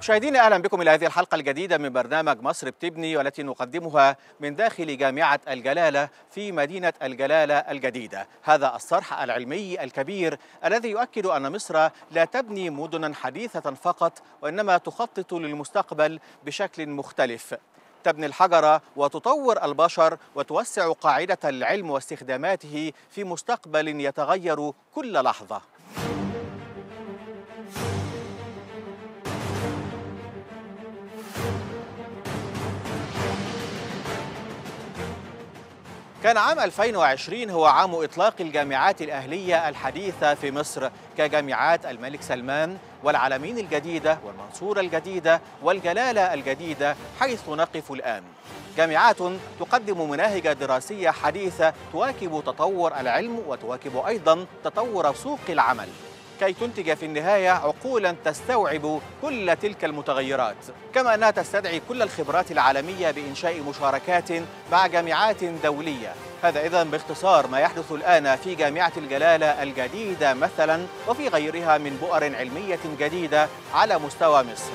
مشاهدينا اهلا بكم الى هذه الحلقه الجديده من برنامج مصر بتبني والتي نقدمها من داخل جامعه الجلاله في مدينه الجلاله الجديده، هذا الصرح العلمي الكبير الذي يؤكد ان مصر لا تبني مدنا حديثه فقط وانما تخطط للمستقبل بشكل مختلف. تبني الحجر وتطور البشر وتوسع قاعده العلم واستخداماته في مستقبل يتغير كل لحظه. كان عام 2020 هو عام إطلاق الجامعات الأهلية الحديثة في مصر كجامعات الملك سلمان والعلمين الجديدة والمنصورة الجديدة والجلالة الجديدة حيث نقف الآن جامعات تقدم مناهج دراسية حديثة تواكب تطور العلم وتواكب أيضا تطور سوق العمل كي تنتج في النهاية عقولا تستوعب كل تلك المتغيرات كما أنها تستدعي كل الخبرات العالمية بإنشاء مشاركات مع جامعات دولية هذا إذا باختصار ما يحدث الآن في جامعة الجلالة الجديدة مثلا وفي غيرها من بؤر علمية جديدة على مستوى مصر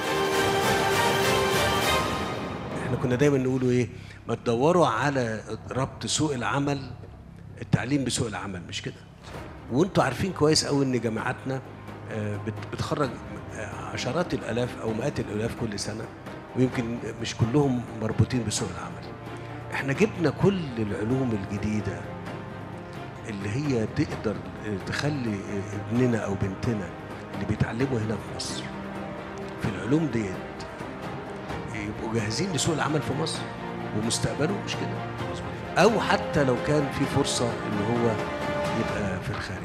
احنا كنا دايما نقولوا ايه ما تدوروا على ربط سوق العمل التعليم بسوق العمل مش كده وانتوا عارفين كويس قوي ان جامعاتنا آه، بت- بتخرج آه، عشرات الالاف او مئات الالاف كل سنه ويمكن مش كلهم مربوطين بسوق العمل احنا جبنا كل العلوم الجديده اللي هي تقدر آه، تخلي آه، ابننا او بنتنا اللي بيتعلموا هنا في مصر في العلوم ديت يبقوا جاهزين لسوق العمل في مصر ومستقبله مش كده او حتى لو كان في فرصه ان هو يبقى في الخارج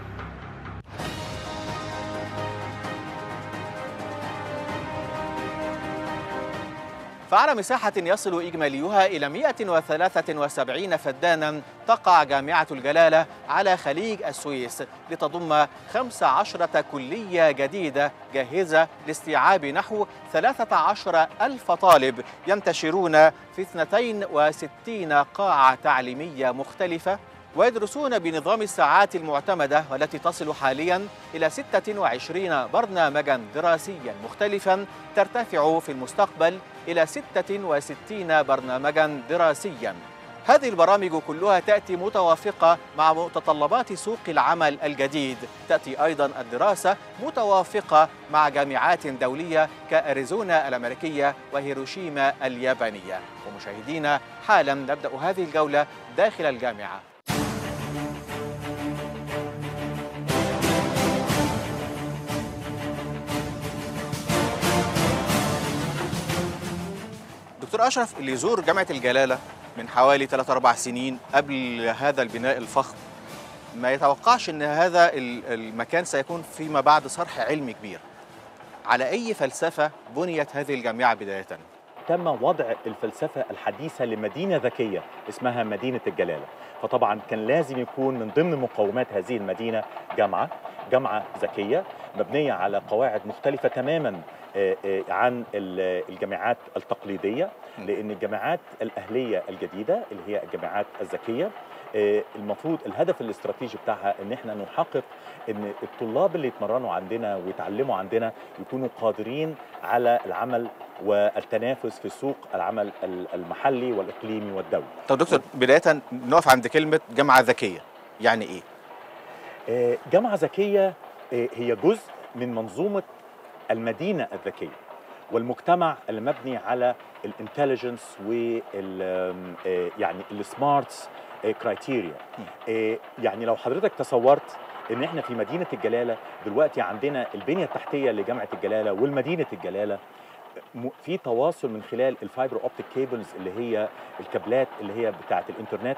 فعلى مساحة يصل إجماليها إلى 173 فدانا تقع جامعة الجلالة على خليج السويس لتضم 15 كلية جديدة جاهزة لاستيعاب نحو 13 ألف طالب ينتشرون في 62 قاعة تعليمية مختلفة ويدرسون بنظام الساعات المعتمدة والتي تصل حاليا إلى 26 برنامجا دراسيا مختلفا ترتفع في المستقبل إلى 66 برنامجا دراسيا هذه البرامج كلها تأتي متوافقة مع متطلبات سوق العمل الجديد تأتي أيضا الدراسة متوافقة مع جامعات دولية كأريزونا الأمريكية وهيروشيما اليابانية ومشاهدينا حالا نبدأ هذه الجولة داخل الجامعة دكتور أشرف اللي يزور جامعة الجلالة من حوالي 3 4 سنين قبل هذا البناء الفخم ما يتوقعش ان هذا ال- المكان سيكون فيما بعد صرح علمي كبير على اي فلسفه بنيت هذه الجامعه بدايه تم وضع الفلسفة الحديثة لمدينة ذكية اسمها مدينة الجلالة فطبعا كان لازم يكون من ضمن مقومات هذه المدينة جامعة جامعة ذكية مبنية على قواعد مختلفة تماما آه، آه، عن ال- الجامعات التقليدية لأن الجامعات الأهلية الجديدة اللي هي الجامعات الذكية آه، المفروض الهدف الاستراتيجي بتاعها ان احنا نحقق ان الطلاب اللي يتمرنوا عندنا ويتعلموا عندنا يكونوا قادرين على العمل والتنافس في سوق العمل ال- المحلي والاقليمي والدولي. طب دكتور بدايه نقف عند كلمه جامعه ذكيه يعني ايه آه، جامعه ذكيه آه، هي جزء من منظومه المدينه الذكيه والمجتمع المبني على الانتليجنس وال آم، آه، يعني السمارتس كرايتيريا يعني لو حضرتك تصورت ان احنا في مدينه الجلاله دلوقتي عندنا البنيه التحتيه لجامعه الجلاله والمدينه الجلاله م- في تواصل من خلال الفايبر اوبتيك كيبلز اللي هي الكابلات اللي هي بتاعه الانترنت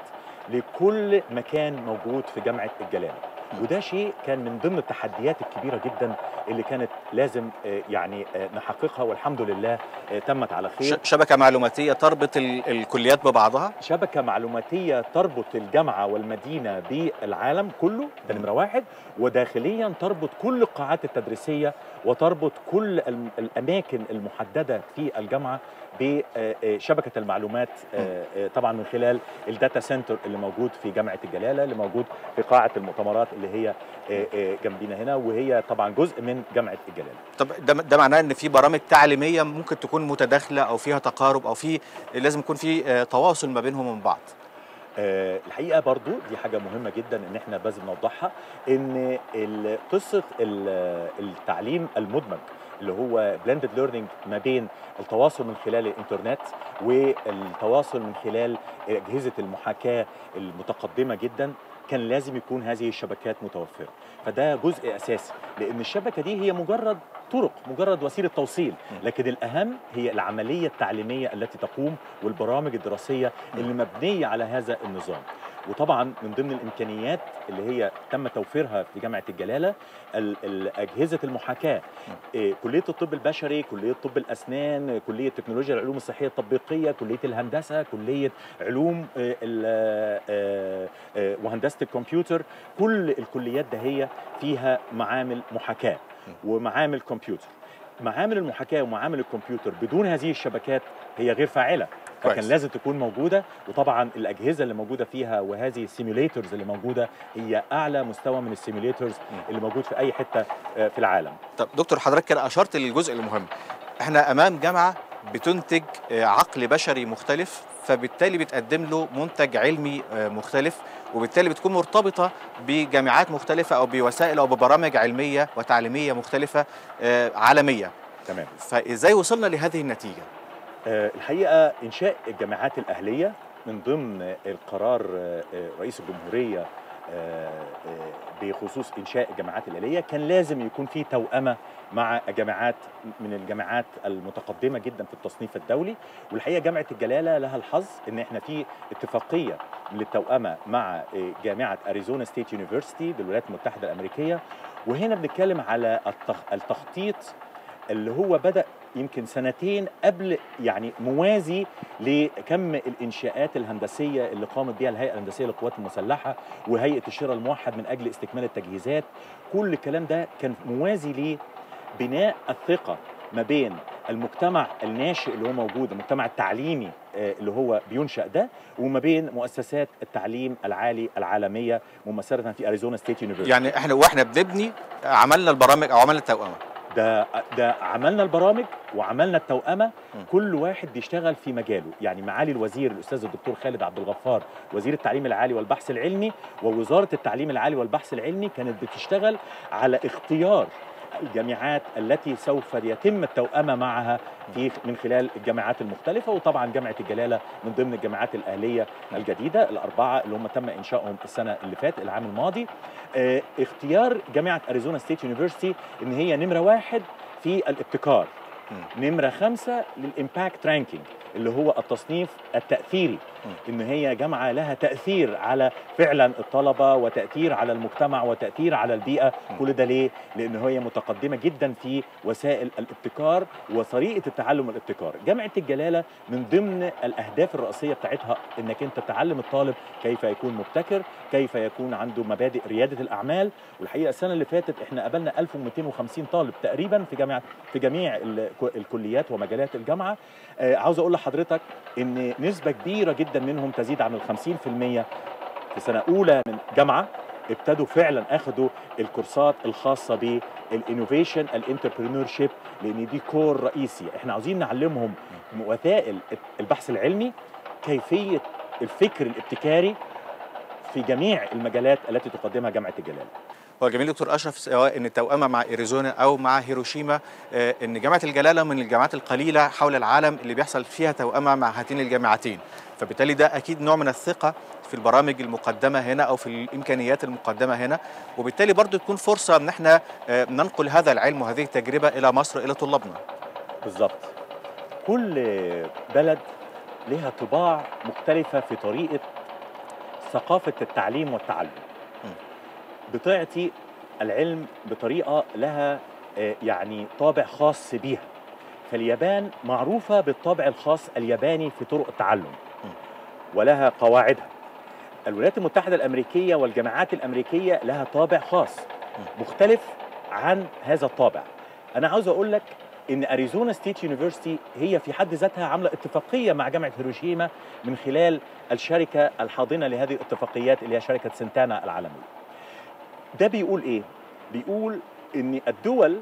لكل مكان موجود في جامعه الجلاله وده شيء كان من ضمن التحديات الكبيره جدا اللي كانت لازم آه، يعني آه، نحققها والحمد لله آه، تمت على خير ش- شبكه معلوماتيه تربط ال- الكليات ببعضها شبكة معلوماتية تربط الجامعة والمدينة بالعالم كله ده نمرة واحد وداخليا تربط كل القاعات التدريسية وتربط كل الم- الأماكن المحددة في الجامعة بشبكة المعلومات آه، آه، طبعا من خلال الداتا سنتر اللي موجود في جامعة الجلالة اللي موجود في قاعة المؤتمرات اللي هي آه، آه، جنبينا هنا وهي طبعا جزء من جامعه الجلاله طب ده ده معناه ان في برامج تعليميه ممكن تكون متداخله او فيها تقارب او في لازم يكون في آه، تواصل ما بينهم ومن بعض آه، الحقيقه برضو دي حاجه مهمه جدا ان احنا لازم نوضحها ان ال- قصه ال- التعليم المدمج اللي هو بلندد ليرنينج ما بين التواصل من خلال الانترنت والتواصل من خلال اجهزه المحاكاه المتقدمه جدا كان لازم يكون هذه الشبكات متوفره فده جزء اساسي لان الشبكه دي هي مجرد طرق مجرد وسيله توصيل لكن الاهم هي العمليه التعليميه التي تقوم والبرامج الدراسيه اللي مبنيه على هذا النظام وطبعا من ضمن الامكانيات اللي هي تم توفيرها في جامعه الجلاله ال- ال- اجهزه المحاكاه إيه، كليه الطب البشري كليه طب الاسنان كليه تكنولوجيا العلوم الصحيه التطبيقيه كليه الهندسه كليه علوم آه، ال- آه، آه، وهندسه الكمبيوتر كل الكليات ده هي فيها معامل محاكاه ومعامل كمبيوتر معامل المحاكاه ومعامل الكمبيوتر بدون هذه الشبكات هي غير فاعله فكان كويس. لازم تكون موجوده وطبعا الاجهزه اللي موجوده فيها وهذه السيميوليترز اللي موجوده هي اعلى مستوى من السيميوليترز اللي موجود في اي حته آه، في العالم طب دكتور حضرتك كده اشرت للجزء المهم احنا امام جامعه بتنتج آه، عقل بشري مختلف فبالتالي بتقدم له منتج علمي آه، مختلف وبالتالي بتكون مرتبطه بجامعات مختلفه او بوسائل او ببرامج علميه وتعليميه مختلفه آه، عالميه تمام فازاي وصلنا لهذه النتيجه آه، الحقيقه انشاء الجامعات الاهليه من ضمن القرار آه، آه، رئيس الجمهوريه آه، آه، بخصوص انشاء الجامعات الاهليه كان لازم يكون في توأمه مع جامعات من الجامعات المتقدمه جدا في التصنيف الدولي والحقيقه جامعه الجلاله لها الحظ ان احنا في اتفاقيه للتوأمه مع آه، جامعه اريزونا ستيت يونيفرسيتي بالولايات المتحده الامريكيه وهنا بنتكلم على التخ- التخطيط اللي هو بدأ يمكن سنتين قبل يعني موازي لكم الانشاءات الهندسيه اللي قامت بها الهيئه الهندسيه للقوات المسلحه وهيئه الشراء الموحد من اجل استكمال التجهيزات كل الكلام ده كان موازي لبناء الثقه ما بين المجتمع الناشئ اللي هو موجود المجتمع التعليمي آه، اللي هو بينشأ ده وما بين مؤسسات التعليم العالي العالمية ممثلة في أريزونا ستيت يونيفرسيتي يعني احنا واحنا بنبني عملنا البرامج او عملنا التوأمه ده ده عملنا البرامج وعملنا التوأمة م. كل واحد بيشتغل في مجاله يعني معالي الوزير الأستاذ الدكتور خالد عبد الغفار وزير التعليم العالي والبحث العلمي ووزارة التعليم العالي والبحث العلمي كانت بتشتغل على اختيار الجامعات التي سوف يتم التوأمة معها في من خلال الجامعات المختلفة وطبعا جامعة الجلالة من ضمن الجامعات الأهلية الجديدة الأربعة اللي هم تم إنشائهم السنة اللي فات العام الماضي آه، اختيار جامعة أريزونا ستيت يونيفرسيتي إن هي نمرة واحد في الابتكار نمرة خمسة للإمباكت رانكينج اللي هو التصنيف التأثيري إن هي جامعة لها تأثير على فعلا الطلبة وتأثير على المجتمع وتأثير على البيئة كل ده ليه؟ لأن هي متقدمة جدا في وسائل الابتكار وطريقة التعلم والابتكار جامعة الجلالة من ضمن الأهداف الرئيسية بتاعتها إنك أنت تعلم الطالب كيف يكون مبتكر كيف يكون عنده مبادئ ريادة الأعمال والحقيقة السنة اللي فاتت إحنا قابلنا 1250 طالب تقريبا في جامعة في جميع ال- الكليات ومجالات الجامعة آه، عاوز أقول لحضرتك إن نسبة كبيرة جدا منهم تزيد عن ال 50% في سنة أولى من جامعة ابتدوا فعلا اخدوا الكورسات الخاصه بالانوفيشن الانتربرينور شيب لان دي كور رئيسي احنا عاوزين نعلمهم وسائل البحث العلمي كيفيه الفكر الابتكاري في جميع المجالات التي تقدمها جامعه الجلاله هو جميل دكتور اشرف سواء ان التوأمه مع اريزونا او مع هيروشيما آه، ان جامعه الجلاله من الجامعات القليله حول العالم اللي بيحصل فيها توأمه مع هاتين الجامعتين فبالتالي ده اكيد نوع من الثقه في البرامج المقدمه هنا او في الامكانيات المقدمه هنا وبالتالي برضو تكون فرصه ان احنا آه، ننقل هذا العلم وهذه التجربه الى مصر الى طلابنا بالظبط كل بلد لها طباع مختلفة في طريقة ثقافة التعليم والتعلم بتعطي العلم بطريقة لها آه، يعني طابع خاص بيها فاليابان معروفة بالطابع الخاص الياباني في طرق التعلم ولها قواعدها الولايات المتحدة الأمريكية والجامعات الأمريكية لها طابع خاص مختلف عن هذا الطابع أنا عاوز أقول لك ان اريزونا ستيت يونيفرسيتي هي في حد ذاتها عامله اتفاقيه مع جامعه هيروشيما من خلال الشركه الحاضنه لهذه الاتفاقيات اللي هي شركه سنتانا العالميه. ده بيقول ايه بيقول ان الدول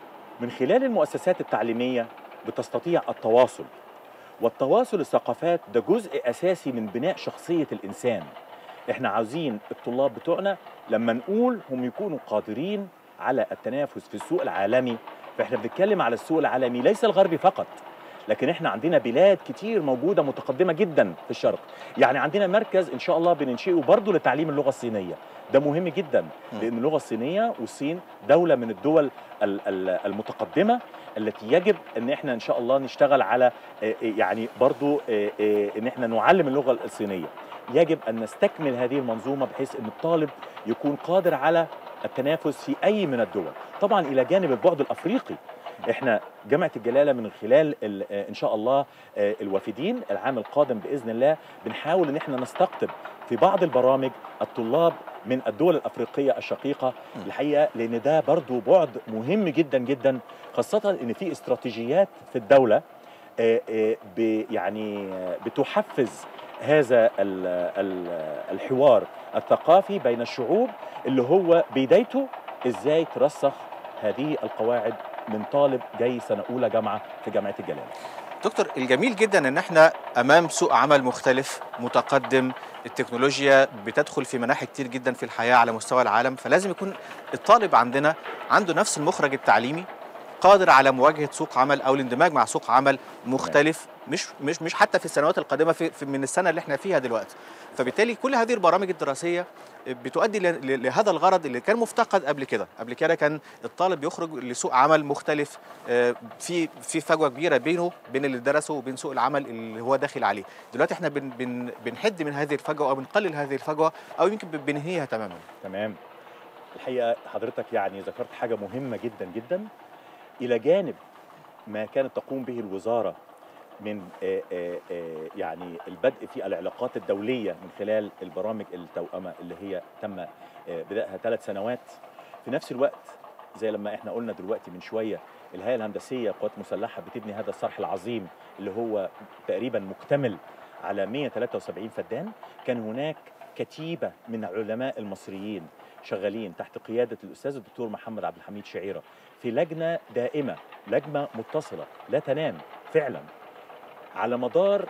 من خلال المؤسسات التعليميه بتستطيع التواصل والتواصل الثقافات ده جزء اساسي من بناء شخصيه الانسان احنا عاوزين الطلاب بتوعنا لما نقول هم يكونوا قادرين على التنافس في السوق العالمي فاحنا بنتكلم على السوق العالمي ليس الغربي فقط لكن احنا عندنا بلاد كتير موجوده متقدمه جدا في الشرق يعني عندنا مركز ان شاء الله بننشئه برضه لتعليم اللغه الصينيه ده مهم جدا لان اللغه الصينيه والصين دوله من الدول ال- ال- المتقدمه التي يجب ان احنا ان شاء الله نشتغل على آه، يعني برضو آه، آه، ان احنا نعلم اللغه الصينيه يجب ان نستكمل هذه المنظومه بحيث ان الطالب يكون قادر على التنافس في اي من الدول طبعا الى جانب البعد الافريقي احنا جامعه الجلاله من خلال ال- آه، ان شاء الله آه، الوافدين العام القادم باذن الله بنحاول ان احنا نستقطب في بعض البرامج الطلاب من الدول الافريقيه الشقيقه الحقيقه لان ده برضو بعد مهم جدا جدا خاصه ان في استراتيجيات في الدوله آه، آه، ب- يعني آه، بتحفز هذا ال- ال- الحوار الثقافي بين الشعوب اللي هو بدايته ازاي ترسخ هذه القواعد من طالب جاي سنه اولى جامعه في جامعه الجلاله دكتور الجميل جدا ان احنا امام سوق عمل مختلف متقدم التكنولوجيا بتدخل في مناحي كتير جدا في الحياه على مستوى العالم فلازم يكون الطالب عندنا عنده نفس المخرج التعليمي قادر على مواجهه سوق عمل او الاندماج مع سوق عمل مختلف مش مش مش حتى في السنوات القادمه في, في من السنه اللي احنا فيها دلوقتي فبالتالي كل هذه البرامج الدراسيه بتؤدي ل- ل- لهذا الغرض اللي كان مفتقد قبل كده قبل كده كان الطالب يخرج لسوق عمل مختلف آه، في في فجوه كبيره بينه بين اللي درسه وبين سوق العمل اللي هو داخل عليه دلوقتي احنا بن بن بنحد من هذه الفجوه او بنقلل هذه الفجوه او يمكن بننهيها تماما تمام الحقيقه حضرتك يعني ذكرت حاجه مهمه جدا جدا الى جانب ما كانت تقوم به الوزاره من آه، آه، آه، يعني البدء في العلاقات الدوليه من خلال البرامج التوأمه اللي هي تم آه، بدائها ثلاث سنوات في نفس الوقت زي لما احنا قلنا دلوقتي من شويه الهيئه الهندسيه قوات مسلحه بتبني هذا الصرح العظيم اللي هو تقريبا مكتمل على 173 فدان كان هناك كتيبه من علماء المصريين شغالين تحت قياده الاستاذ الدكتور محمد عبد الحميد شعيره في لجنه دائمه لجنه متصله لا تنام فعلا على مدار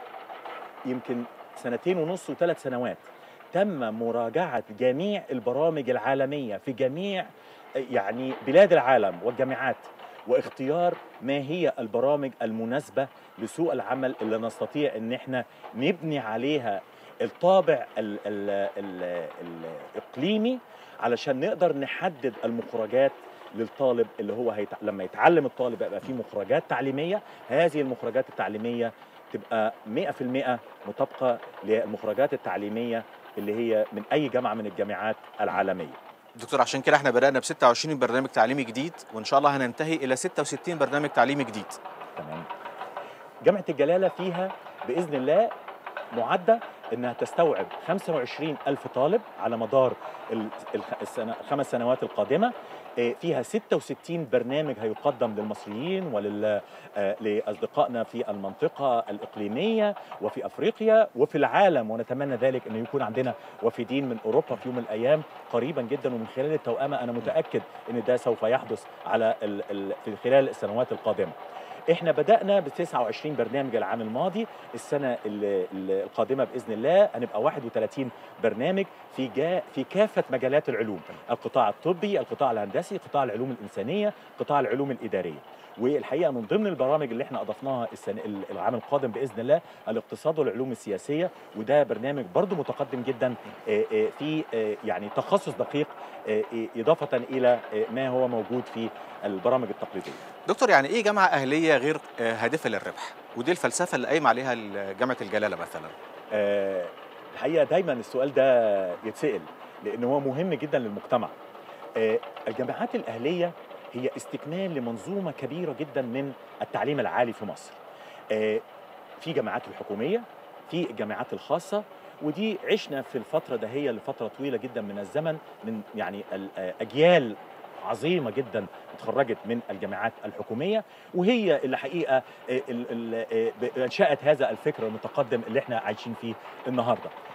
يمكن سنتين ونص وثلاث سنوات تم مراجعه جميع البرامج العالميه في جميع يعني بلاد العالم والجامعات واختيار ما هي البرامج المناسبه لسوق العمل اللي نستطيع ان احنا نبني عليها الطابع ال ال ال الاقليمي علشان نقدر نحدد المخرجات للطالب اللي هو هيتع... لما يتعلم الطالب يبقى فيه مخرجات تعليميه هذه المخرجات التعليميه تبقى 100% مطابقه للمخرجات التعليميه اللي هي من اي جامعه من الجامعات العالميه دكتور عشان كده احنا بدانا ب 26 برنامج تعليمي جديد وان شاء الله هننتهي الى 66 برنامج تعليمي جديد تمام جامعه الجلاله فيها باذن الله معده انها تستوعب 25 الف طالب على مدار ال- الخ- السنة الخمس سنوات القادمه آه، فيها 66 برنامج هيقدم للمصريين ولل آه، لاصدقائنا في المنطقه الاقليميه وفي افريقيا وفي العالم ونتمنى ذلك انه يكون عندنا وافدين من اوروبا في يوم من الايام قريبا جدا ومن خلال التوأمه انا متاكد ان ده سوف يحدث على ال ال في خلال السنوات القادمه احنا بدانا ب 29 برنامج العام الماضي السنه ال- ال- القادمه باذن الله هنبقى 31 برنامج في جا في كافه مجالات العلوم القطاع الطبي القطاع الهندسي قطاع العلوم الانسانيه قطاع العلوم الاداريه والحقيقه من ضمن البرامج اللي احنا اضفناها السنة ال- العام القادم باذن الله الاقتصاد والعلوم السياسيه وده برنامج برضو متقدم جدا آه، آه، في آه، يعني تخصص دقيق آه، آه، اضافه الى آه، ما هو موجود في البرامج التقليديه دكتور يعني ايه جامعه اهليه غير آه، هادفه للربح ودي الفلسفه اللي قايم عليها ال- جامعه الجلاله مثلا آه، الحقيقه دايما السؤال ده يتسال لان هو مهم جدا للمجتمع آه، الجامعات الاهليه هي استكمال لمنظومه كبيره جدا من التعليم العالي في مصر آه، في جامعات الحكوميه في الجامعات الخاصه ودي عشنا في الفتره دهية لفتره طويله جدا من الزمن من يعني ال- آه، اجيال عظيمه جدا اتخرجت من الجامعات الحكوميه وهي اللي حقيقه آه، ال- ال- آه، ب- انشات هذا الفكر المتقدم اللي احنا عايشين فيه النهارده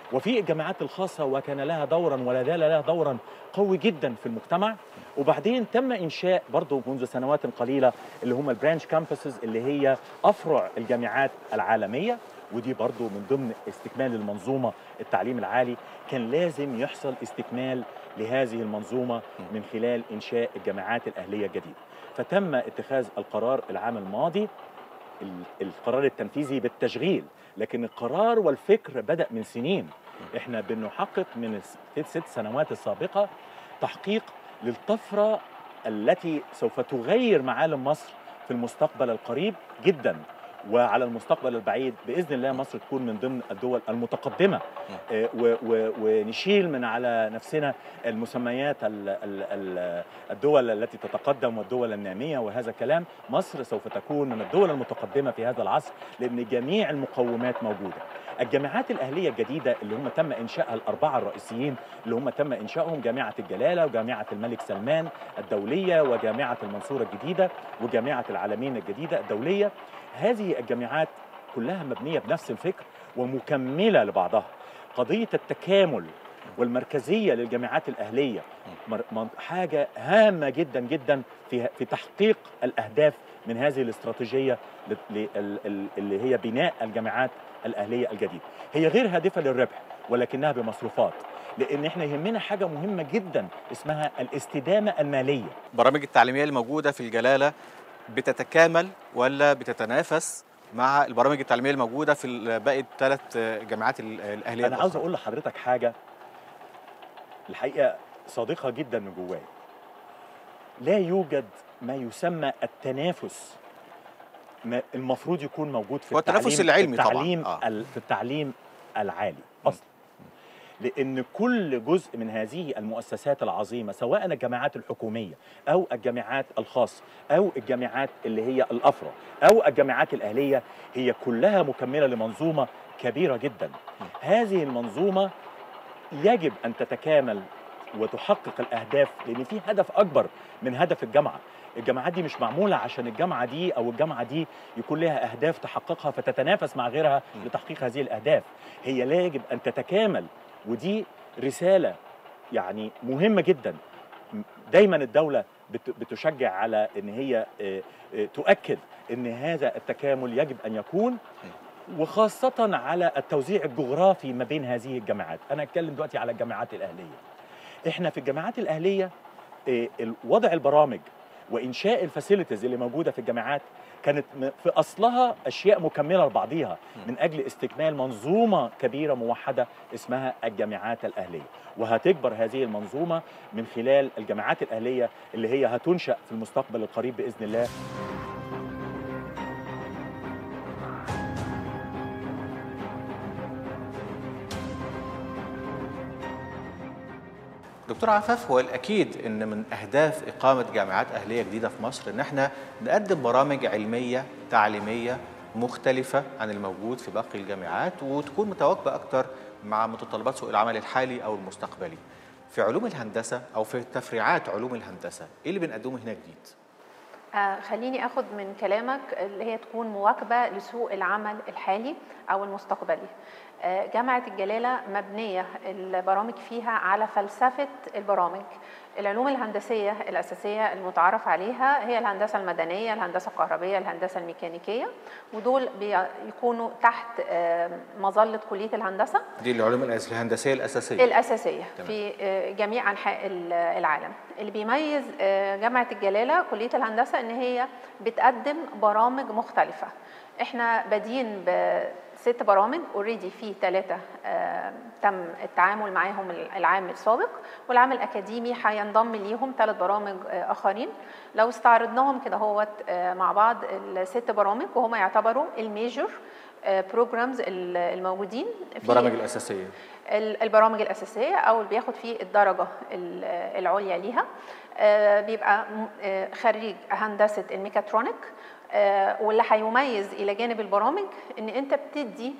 وفي الجامعات الخاصة وكان لها دورا ولا زال لها دورا قوي جدا في المجتمع وبعدين تم إنشاء برضه منذ سنوات قليلة اللي هم البرانش كامبسز اللي هي أفرع الجامعات العالمية ودي برضه من ضمن استكمال المنظومة التعليم العالي كان لازم يحصل استكمال لهذه المنظومة من خلال إنشاء الجامعات الأهلية الجديدة فتم اتخاذ القرار العام الماضي ال- القرار التنفيذي بالتشغيل لكن القرار والفكر بدأ من سنين احنا بنحقق من الست ست سنوات السابقة تحقيق للطفرة التي سوف تغير معالم مصر في المستقبل القريب جدا وعلى المستقبل البعيد باذن الله مصر تكون من ضمن الدول المتقدمه آه، و- و- ونشيل من على نفسنا المسميات ال- ال- ال- الدول التي تتقدم والدول الناميه وهذا كلام مصر سوف تكون من الدول المتقدمه في هذا العصر لان جميع المقومات موجوده الجامعات الاهليه الجديده اللي هم تم انشائها الاربعه الرئيسيين اللي هم تم انشائهم جامعه الجلاله وجامعه الملك سلمان الدوليه وجامعه المنصوره الجديده وجامعه العالمين الجديده الدوليه هذه الجامعات كلها مبنيه بنفس الفكر ومكمله لبعضها قضيه التكامل والمركزيه للجامعات الاهليه مر- من- حاجه هامه جدا جدا في في تحقيق الاهداف من هذه الاستراتيجيه ل- ل- ال- ال- اللي هي بناء الجامعات الاهليه الجديده هي غير هادفه للربح ولكنها بمصروفات لان احنا يهمنا حاجه مهمه جدا اسمها الاستدامه الماليه البرامج التعليميه الموجوده في الجلاله بتتكامل ولا بتتنافس مع البرامج التعليميه الموجوده في ال- باقي الثلاث جامعات ال- الاهليه انا عاوز الأخرى؟ اقول لحضرتك حاجه الحقيقه صادقه جدا من جوايا لا يوجد ما يسمى التنافس ما المفروض يكون موجود في هو التنافس التعليم العلمي في طبعاً. التعليم آه. ال- في التعليم العالي اصلا لان كل جزء من هذه المؤسسات العظيمه سواء الجامعات الحكوميه او الجامعات الخاصه او الجامعات اللي هي الافرع او الجامعات الاهليه هي كلها مكمله لمنظومه كبيره جدا هذه المنظومه يجب ان تتكامل وتحقق الاهداف لان في هدف اكبر من هدف الجامعه الجامعات دي مش معموله عشان الجامعه دي او الجامعه دي يكون لها اهداف تحققها فتتنافس مع غيرها م. لتحقيق هذه الاهداف هي لا يجب ان تتكامل ودي رساله يعني مهمه جدا م- دايما الدوله بت- بتشجع على ان هي آه، آه، تؤكد ان هذا التكامل يجب ان يكون وخاصة على التوزيع الجغرافي ما بين هذه الجامعات أنا أتكلم دلوقتي على الجامعات الأهلية إحنا في الجامعات الأهلية آه، ال- وضع البرامج وإنشاء الفاسيلتيز اللي موجودة في الجامعات كانت م- في أصلها أشياء مكملة لبعضيها من أجل استكمال منظومة كبيرة موحدة اسمها الجامعات الأهلية وهتكبر هذه المنظومة من خلال الجامعات الأهلية اللي هي هتنشأ في المستقبل القريب بإذن الله دكتور عفاف هو الاكيد ان من اهداف اقامه جامعات اهليه جديده في مصر ان احنا نقدم برامج علميه تعليميه مختلفه عن الموجود في باقي الجامعات وتكون متواكبه اكتر مع متطلبات سوق العمل الحالي او المستقبلي. في علوم الهندسه او في تفريعات علوم الهندسه، ايه اللي بنقدمه هنا جديد؟ آه، خليني اخد من كلامك اللي هي تكون مواكبه لسوق العمل الحالي او المستقبلي آه، جامعه الجلاله مبنيه البرامج فيها على فلسفه البرامج العلوم الهندسيه الاساسيه المتعارف عليها هي الهندسه المدنيه الهندسه الكهربيه الهندسه الميكانيكيه ودول بيكونوا تحت آه، مظله كليه الهندسه دي العلوم الأس- الهندسيه الاساسيه. الأساسية تمام. في آه، جميع أنحاء ال- العالم اللي بيميز آه، جامعة الجلالة كلية الهندسة إن هي بتقدم برامج مختلفة إحنا بادئين بست برامج اوريدي في ثلاثة تم التعامل معاهم العام السابق والعام الأكاديمي هينضم ليهم ثلاث برامج آه، آخرين لو استعرضناهم كده هوت آه، مع بعض الست برامج وهم يعتبروا الميجور بروجرامز الموجودين في البرامج الاساسيه. ال- البرامج الأساسية أو اللي بياخد فيه الدرجة ال- العليا ليها آه، بيبقى م- آه، خريج هندسة الميكاترونيك آه، واللي هيميز إلى جانب البرامج إن أنت بتدي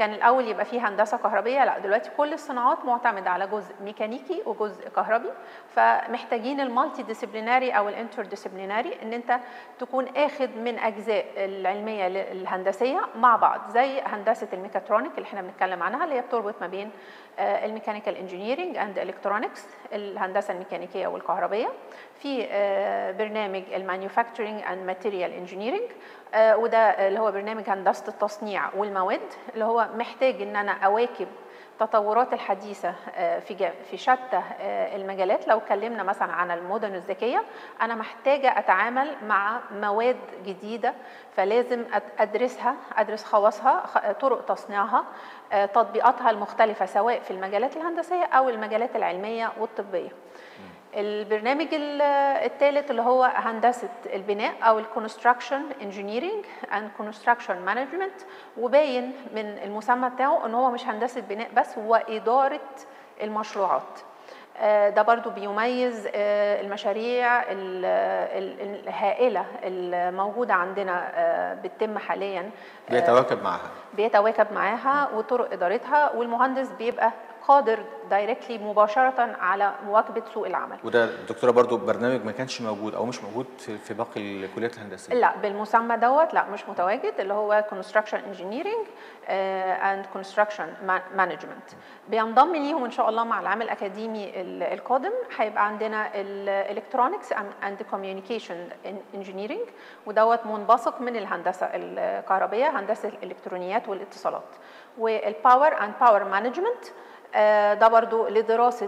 كان الاول يبقى فيه هندسه كهربيه لا دلوقتي كل الصناعات معتمده على جزء ميكانيكي وجزء كهربي فمحتاجين المالتي ديسيبليناري او الانتر ديسيبليناري ان انت تكون اخد من اجزاء العلميه الهندسيه مع بعض زي هندسه الميكاترونيك اللي احنا بنتكلم عنها اللي هي بتربط ما بين الميكانيكال انجينيرنج اند الكترونكس الهندسه الميكانيكيه والكهربيه في برنامج المانيفاكتشرنج اند ماتيريال انجينيرنج وده اللي هو برنامج هندسه التصنيع والمواد اللي هو محتاج ان انا اواكب التطورات الحديثه في في شتى المجالات لو اتكلمنا مثلا عن المدن الذكيه انا محتاجه اتعامل مع مواد جديده فلازم ادرسها ادرس خواصها طرق تصنيعها تطبيقاتها المختلفه سواء في المجالات الهندسيه او المجالات العلميه والطبيه البرنامج الثالث اللي هو هندسه البناء او الكونستراكشن انجينيرنج اند كونستراكشن مانجمنت وباين من المسمى بتاعه ان هو مش هندسه بناء بس هو اداره المشروعات ده برضو بيميز المشاريع الهائلة الموجودة عندنا بتتم حاليا بيتواكب معها بيتواكب معاها وطرق إدارتها والمهندس بيبقى قادر دايركتلي مباشرة على مواكبة سوق العمل وده دكتورة برضو برنامج ما كانش موجود أو مش موجود في, في باقي الكليات الهندسية لا بالمسمى دوت لا مش متواجد اللي هو Construction Engineering and Construction Management بينضم ليهم إن شاء الله مع العام الأكاديمي القادم هيبقى عندنا الالكترونكس اند كوميونيكيشن انجينيرنج ودوت منبثق من الهندسه الكهربيه هندسه الالكترونيات والاتصالات والباور اند باور مانجمنت ده برضو لدراسة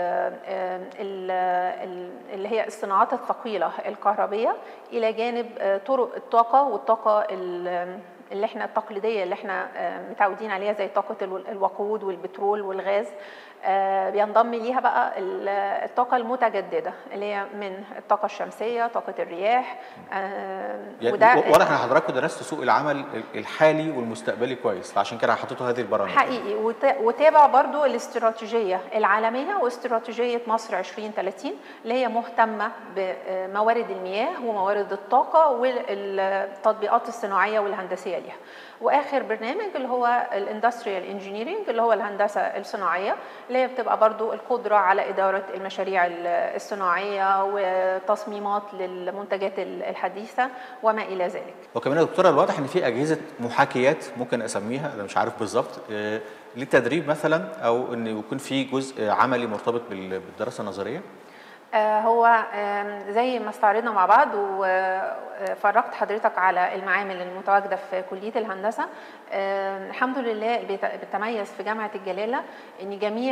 اللي هي الصناعات الثقيلة الكهربية إلى جانب طرق الطاقة والطاقة اللي احنا التقليدية اللي احنا متعودين عليها زي طاقة الوقود والبترول والغاز بينضم ليها بقى الطاقة المتجددة اللي هي من الطاقة الشمسية طاقة الرياح يعني وده واضح ان حضراتكم درستوا سوق العمل الحالي والمستقبلي كويس فعشان كده حطيتوا هذه البرامج حقيقي وتابع برضو الاستراتيجية العالمية واستراتيجية مصر 2030 اللي هي مهتمة بموارد المياه وموارد الطاقة والتطبيقات الصناعية والهندسية ليها واخر برنامج اللي هو الاندستريال انجينيرنج اللي هو الهندسه الصناعيه اللي هي بتبقى برضو القدره على اداره المشاريع الصناعيه وتصميمات للمنتجات الحديثه وما الى ذلك. وكمان يا دكتوره الواضح ان في اجهزه محاكيات ممكن اسميها انا مش عارف بالظبط للتدريب مثلا او ان يكون في جزء عملي مرتبط بالدراسه النظريه؟ هو زي ما استعرضنا مع بعض وفرجت حضرتك على المعامل المتواجده في كليه الهندسه الحمد لله بتميز في جامعه الجلاله ان جميع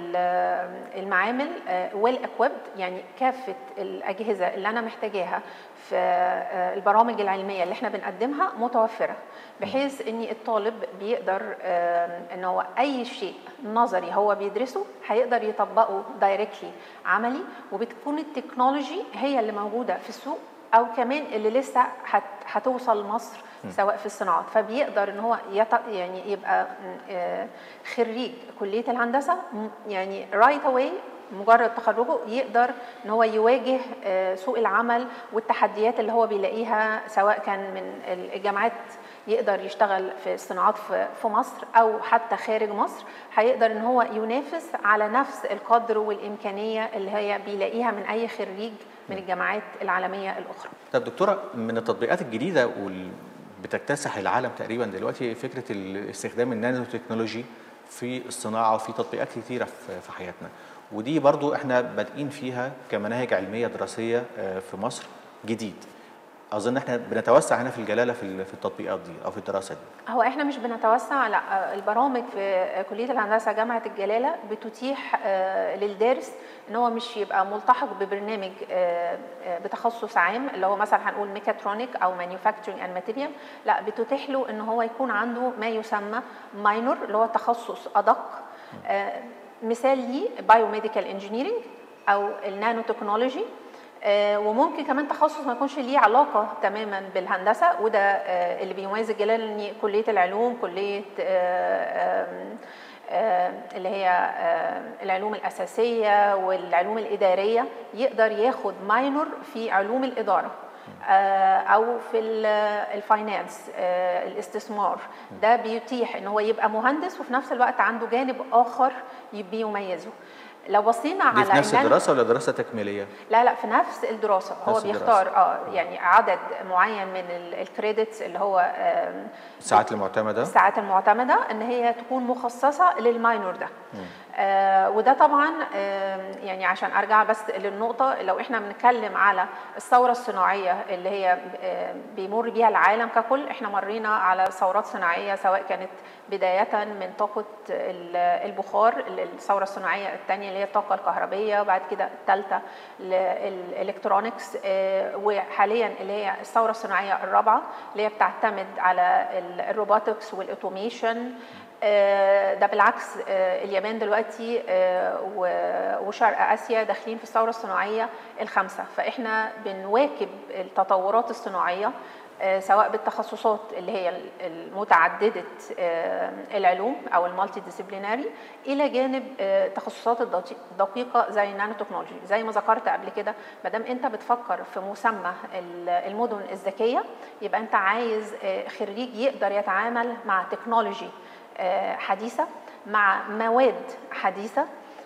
المعامل ويل اكويبد يعني كافه الاجهزه اللي انا محتاجاها في البرامج العلميه اللي احنا بنقدمها متوفره بحيث ان الطالب بيقدر ان هو اي شيء نظري هو بيدرسه هيقدر يطبقه دايركتلي عملي وبتكون التكنولوجي هي اللي موجوده في السوق او كمان اللي لسه هتوصل مصر سواء في الصناعات فبيقدر ان هو يط... يعني يبقى خريج كليه الهندسه يعني رايت right اواي مجرد تخرجه يقدر ان هو يواجه سوق العمل والتحديات اللي هو بيلاقيها سواء كان من الجامعات يقدر يشتغل في الصناعات في مصر او حتى خارج مصر هيقدر ان هو ينافس على نفس القدر والامكانيه اللي هي بيلاقيها من اي خريج من الجامعات العالميه الاخرى. طب دكتوره من التطبيقات الجديده وال... بتكتسح العالم تقريبا دلوقتي فكره استخدام النانو تكنولوجي في الصناعه وفي تطبيقات كثيره في حياتنا ودي برضو احنا بادئين فيها كمناهج علميه دراسيه في مصر جديد اظن احنا بنتوسع هنا في الجلاله في في التطبيقات دي او في الدراسه دي هو احنا مش بنتوسع لا البرامج في كليه الهندسه جامعه الجلاله بتتيح للدارس ان هو مش يبقى ملتحق ببرنامج بتخصص عام اللي هو مثلا هنقول ميكاترونيك او مانيفاكتشرنج اند ماتيريال لا بتتيح له ان هو يكون عنده ما يسمى ماينور اللي هو تخصص ادق مثال ليه بايوميديكال انجينيرنج او النانو تكنولوجي آه وممكن كمان تخصص ما يكونش ليه علاقه تماما بالهندسه وده آه اللي بيميز الجلال ان كليه العلوم كليه آه اللي هي العلوم الاساسيه والعلوم الاداريه يقدر ياخد ماينور في علوم الاداره آه، او في ال- الفاينانس آه، الاستثمار ده بيتيح ان هو يبقى مهندس وفي نفس الوقت عنده جانب اخر ي- بيميزه لو بصينا دي على في نفس المن- الدراسه ولا دراسه تكميليه؟ لا لا في نفس الدراسه هو نفس بيختار الدراسة. اه يعني عدد معين من الكريدتس اللي هو آم، الساعات المعتمده الساعات المعتمده ان هي تكون مخصصه للماينور ده آه وده طبعا آم، يعني عشان ارجع بس للنقطه لو احنا بنتكلم على الثوره الصناعيه اللي هي آم، بيمر بيها العالم ككل احنا مرينا على ثورات صناعيه سواء كانت بدايه من طاقه ال- البخار الثوره الصناعيه الثانيه اللي هي الطاقه الكهربيه وبعد كده الثالثه الالكترونكس وحاليا اللي هي الثوره الصناعيه الرابعه اللي هي بتعتمد على ال- الروبوتكس والاوتوميشن آه، ده بالعكس آه، اليابان دلوقتي آه، و- وشرق اسيا داخلين في الثوره الصناعيه الخامسه فاحنا بنواكب التطورات الصناعيه آه، سواء بالتخصصات اللي هي ال- المتعدده آه، العلوم او المالتي ديسيبليناري الى جانب آه، التخصصات الدقي- الدقيقه زي النانو تكنولوجي زي ما ذكرت قبل كده ما دام انت بتفكر في مسمى ال- المدن الذكيه يبقى انت عايز آه، خريج يقدر يتعامل مع تكنولوجي آه، حديثه مع مواد حديثه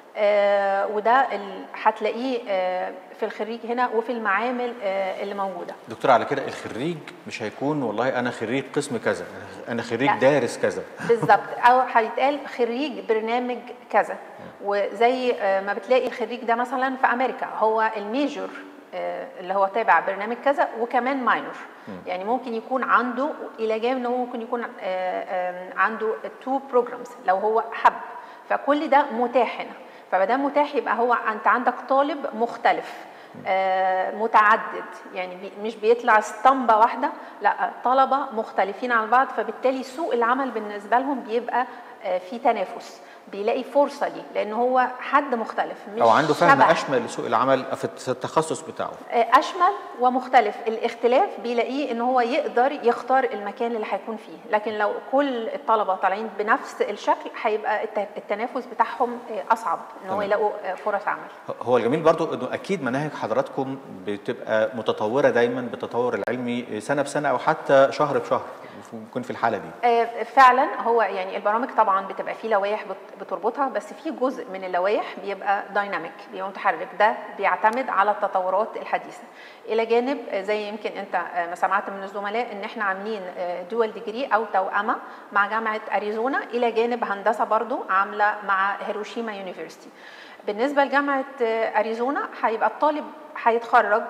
آه، وده ال- هتلاقيه آه، في الخريج هنا وفي المعامل آه، اللي موجوده دكتور على كده الخريج مش هيكون والله انا خريج قسم كذا انا خريج لا. دارس كذا بالظبط او هيتقال خريج برنامج كذا وزي آه، ما بتلاقي الخريج ده مثلا في امريكا هو الميجور آه، اللي هو تابع برنامج كذا وكمان ماينور يعني ممكن يكون عنده الى جانب ان هو ممكن يكون آه، آه، عنده تو بروجرامز لو هو حب فكل ده متاح هنا فما دام متاح يبقى هو انت عندك طالب مختلف آه، متعدد يعني بي مش بيطلع اسطمبة واحدة لا طلبة مختلفين عن بعض فبالتالي سوق العمل بالنسبة لهم بيبقى آه، في تنافس بيلاقي فرصة ليه لأن هو حد مختلف مش او عنده فهم شبه. اشمل لسوق العمل في التخصص بتاعه آه، أشمل ومختلف الاختلاف بيلاقيه إن هو يقدر يختار المكان اللي هيكون فيه لكن لو كل الطلبة طالعين بنفس الشكل هيبقى الت- التنافس بتاعهم آه، أصعب إن هو تمام. يلاقوا آه، فرص عمل هو الجميل برضو انه اكيد مناهج حضراتكم بتبقى متطوره دايما بالتطور العلمي سنه بسنه او حتى شهر بشهر ممكن في الحاله دي آه، فعلا هو يعني البرامج طبعا بتبقى فيه لوائح بت- بتربطها بس في جزء من اللوائح بيبقى دايناميك بيبقى متحرك ده بيعتمد على التطورات الحديثه الى جانب آه، زي يمكن انت آه، ما سمعت من الزملاء ان احنا عاملين دول ديجري او توأمه مع جامعه اريزونا الى جانب هندسه برضو عامله مع هيروشيما يونيفرسيتي بالنسبه لجامعه آه، اريزونا هيبقى الطالب هيتخرج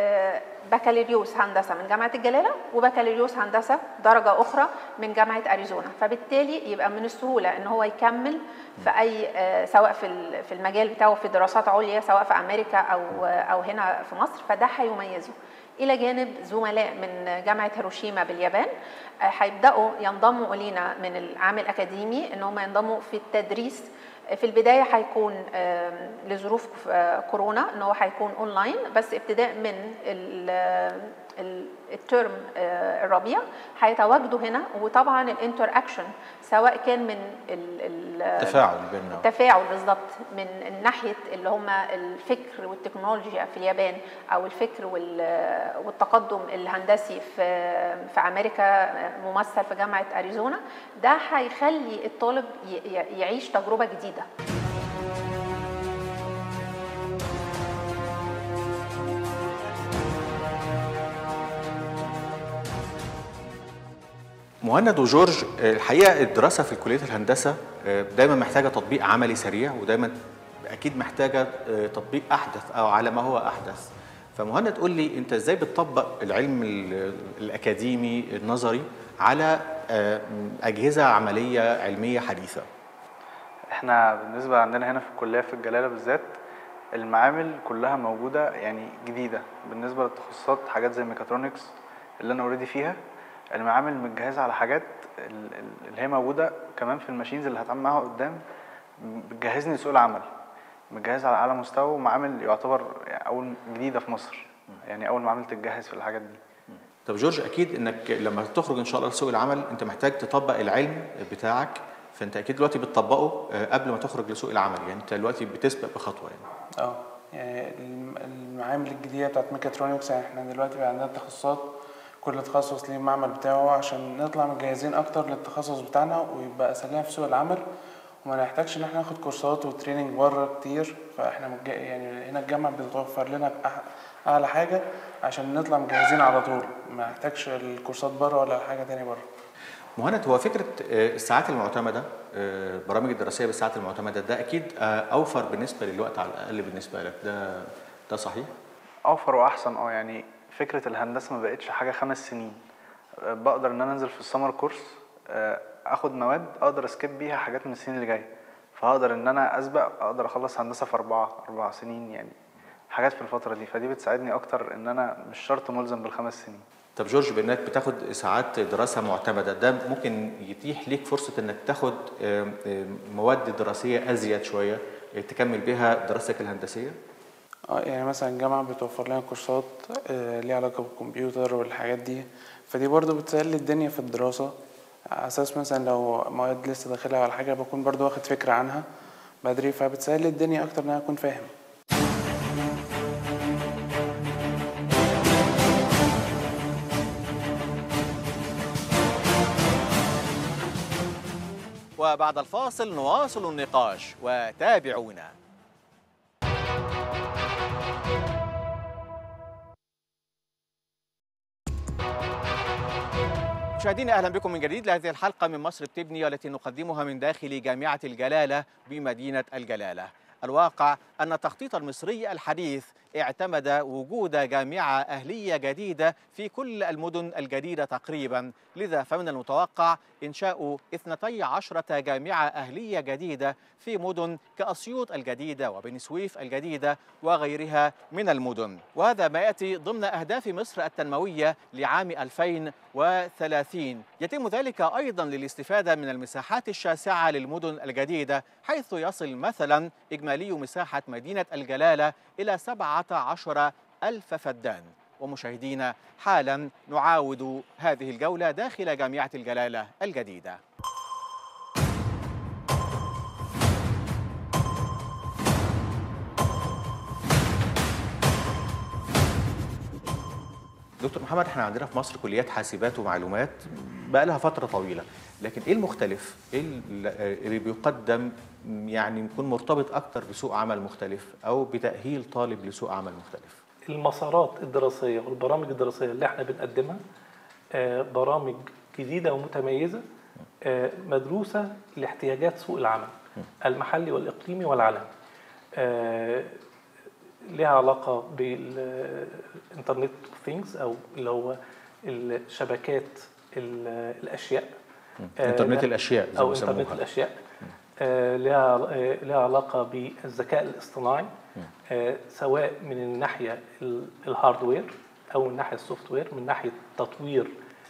ببكالوريوس هندسه من جامعه الجلاله وبكالوريوس هندسه درجه اخرى من جامعه اريزونا فبالتالي يبقى من السهوله ان هو يكمل في اي آه، سواء في ال- في المجال بتاعه في دراسات عليا سواء في امريكا او او هنا في مصر فده هيميزه الى جانب زملاء من جامعه هيروشيما باليابان آه، هيبداوا ينضموا الينا من العام الاكاديمي ان هم ينضموا في التدريس في البدايه هيكون آم، لظروف آه، كورونا ان هو هيكون اونلاين بس ابتداء من ال- ال- الترم آه، الربيع هيتواجدوا هنا وطبعا الانتر اكشن سواء كان من ال- ال- تفاعل بيننا التفاعل بالظبط من ناحيه اللي هم الفكر والتكنولوجيا في اليابان او الفكر وال- والتقدم الهندسي في في امريكا ممثل في جامعه اريزونا ده هيخلي الطالب ي- ي- يعيش تجربه جديده مهند وجورج الحقيقه الدراسه في كليه الهندسه دايما محتاجه تطبيق عملي سريع ودايما اكيد محتاجه تطبيق احدث او على ما هو احدث فمهند قول لي انت ازاي بتطبق العلم ال- الاكاديمي النظري على اجهزه عمليه علميه حديثه احنا بالنسبة عندنا هنا في الكلية في الجلالة بالذات المعامل كلها موجودة يعني جديدة بالنسبة للتخصصات حاجات زي ميكاترونكس اللي انا اوريدي فيها المعامل متجهزة على حاجات ال- ال- اللي هي موجودة كمان في الماشينز اللي هتعامل معاها قدام بتجهزني لسوق العمل متجهزة على أعلى مستوى ومعامل يعتبر يعني أول جديدة في مصر يعني أول معامل تتجهز في الحاجات دي طب جورج اكيد انك لما تخرج ان شاء الله لسوق العمل انت محتاج تطبق العلم بتاعك فانت اكيد دلوقتي بتطبقه آه، قبل ما تخرج لسوق العمل يعني انت دلوقتي بتسبق بخطوه يعني اه يعني الم- المعامل الجديده بتاعت ميكاترونكس يعني احنا دلوقتي بقى عندنا تخصصات كل تخصص ليه المعمل بتاعه عشان نطلع مجهزين اكتر للتخصص بتاعنا ويبقى اسهلنا في سوق العمل وما نحتاجش ان احنا ناخد كورسات وتريننج بره كتير فاحنا مج... يعني هنا الجامعه بتوفر لنا بأح- اعلى حاجه عشان نطلع مجهزين على طول ما نحتاجش الكورسات بره ولا حاجه تاني بره مهند هو فكره آه، الساعات المعتمده آه، البرامج الدراسيه بالساعات المعتمده ده اكيد آه، اوفر بالنسبه للوقت على الاقل بالنسبه لك ده ده صحيح؟ اوفر واحسن اه يعني فكره الهندسه ما بقتش حاجه خمس سنين أه، بقدر ان انا انزل في السمر كورس أه، اخد مواد اقدر اسكيب بيها حاجات من السنين اللي جايه فهقدر ان انا اسبق اقدر اخلص هندسه في اربعه اربع سنين يعني حاجات في الفتره دي فدي بتساعدني اكتر ان انا مش شرط ملزم بالخمس سنين طب جورج بانك بتاخد ساعات دراسه معتمده ده ممكن يتيح ليك فرصه انك تاخد آم، آم، مواد دراسيه ازيد شويه آه، تكمل بها دراستك الهندسيه؟ اه يعني مثلا الجامعة بتوفر لنا كورسات آه، ليها علاقة بالكمبيوتر والحاجات دي فدي برضو بتسهل لي الدنيا في الدراسة على أساس مثلا لو مواد لسه داخلها ولا حاجة بكون برضو واخد فكرة عنها بدري فبتسهل لي الدنيا أكتر إن أنا أكون فاهم وبعد الفاصل نواصل النقاش وتابعونا مشاهدينا اهلا بكم من جديد لهذه الحلقه من مصر بتبني والتي نقدمها من داخل جامعه الجلاله بمدينه الجلاله. الواقع ان التخطيط المصري الحديث اعتمد وجود جامعه اهليه جديده في كل المدن الجديده تقريبا، لذا فمن المتوقع انشاء 12 جامعه اهليه جديده في مدن كاسيوط الجديده وبني سويف الجديده وغيرها من المدن، وهذا ما ياتي ضمن اهداف مصر التنمويه لعام 2030 يتم ذلك أيضا للاستفادة من المساحات الشاسعة للمدن الجديدة حيث يصل مثلا إجمالي مساحة مدينة الجلالة إلى 17 ألف فدان ومشاهدينا حالا نعاود هذه الجولة داخل جامعة الجلالة الجديدة دكتور محمد احنا عندنا في مصر كليات حاسبات ومعلومات بقى لها فتره طويله لكن ايه المختلف ايه ال- اللي بيقدم يعني يكون مرتبط اكتر بسوق عمل مختلف او بتاهيل طالب لسوق عمل مختلف المسارات الدراسية والبرامج الدراسية اللي احنا بنقدمها آه، برامج جديدة ومتميزة آه، مدروسة لاحتياجات سوق العمل المحلي والإقليمي والعالمي آه، لها علاقة بالإنترنت ثينجز أو اللي هو الشبكات ال- الأشياء آه، انترنت لا- الاشياء زي أو ما إنترنت بيسموها الأشياء آه، لها آه، لها علاقة بالذكاء الاصطناعي آه، سواء من الناحية ال- الهاردوير أو الناحية السوفت وير من ناحية تطوير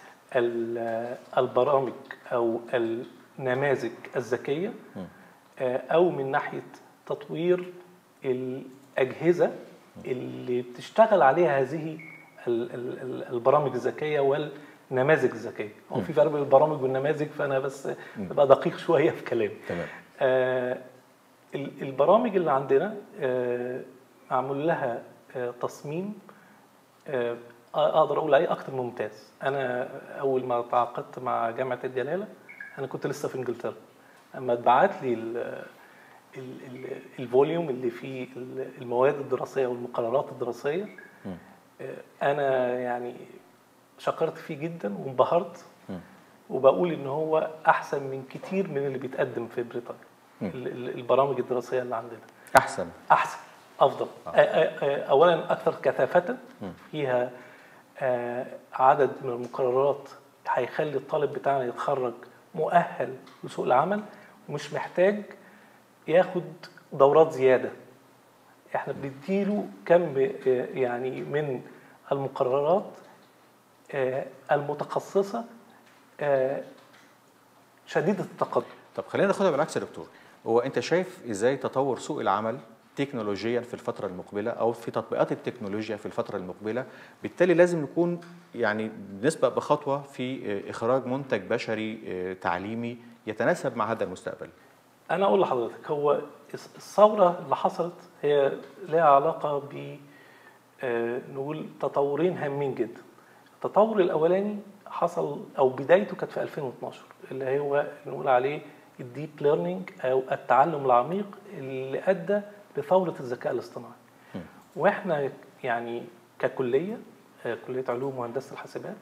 ال- البرامج أو النماذج الذكية آه، أو من ناحية تطوير الأجهزة اللي بتشتغل عليها هذه ال- ال- ال- البرامج الذكية والنماذج الذكية هو في فرق بين البرامج والنماذج فأنا بس ببقى دقيق شوية في كلامي تمام آه، ال- البرامج اللي عندنا آه، معمول لها آه، تصميم آه، اقدر اقول عليه اكتر من ممتاز انا اول ما تعاقدت مع جامعه الجلاله انا كنت لسه في انجلترا اما اتبعت لي ال- ال- ال- الفوليوم اللي فيه ال- المواد الدراسيه والمقررات الدراسيه آه، انا يعني شكرت فيه جدا وانبهرت وبقول ان هو احسن من كتير من اللي بيتقدم في بريطانيا ال- ال- البرامج الدراسيه اللي عندنا احسن احسن افضل آه. آه، اولا اكثر كثافه فيها آه، عدد من المقررات هيخلي الطالب بتاعنا يتخرج مؤهل لسوق العمل ومش محتاج ياخد دورات زياده احنا بنديله كم آه، يعني من المقررات آه، المتخصصه آه، شديده التقدم طب خلينا ناخدها بالعكس يا دكتور هو انت شايف ازاي تطور سوق العمل تكنولوجيا في الفترة المقبلة أو في تطبيقات التكنولوجيا في الفترة المقبلة بالتالي لازم نكون يعني نسبق بخطوة في آه، إخراج منتج بشري آه، تعليمي يتناسب مع هذا المستقبل انا اقول لحضرتك هو الثوره اللي حصلت هي لها علاقه ب آه، نقول تطورين هامين جدا التطور الاولاني حصل او بدايته كانت في 2012 اللي هو نقول عليه الديب ليرنينج او التعلم العميق اللي ادى لثوره الذكاء الاصطناعي واحنا يعني ككليه آه، كليه علوم وهندسه الحاسبات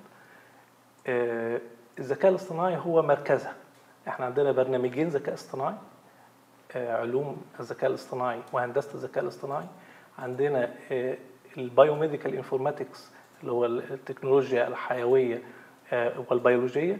آه، الذكاء الاصطناعي هو مركزها احنا عندنا برنامجين ذكاء اصطناعي آه، علوم الذكاء الاصطناعي وهندسه الذكاء الاصطناعي عندنا البايوميديكال انفورماتكس اللي هو التكنولوجيا الحيويه آه، والبيولوجيه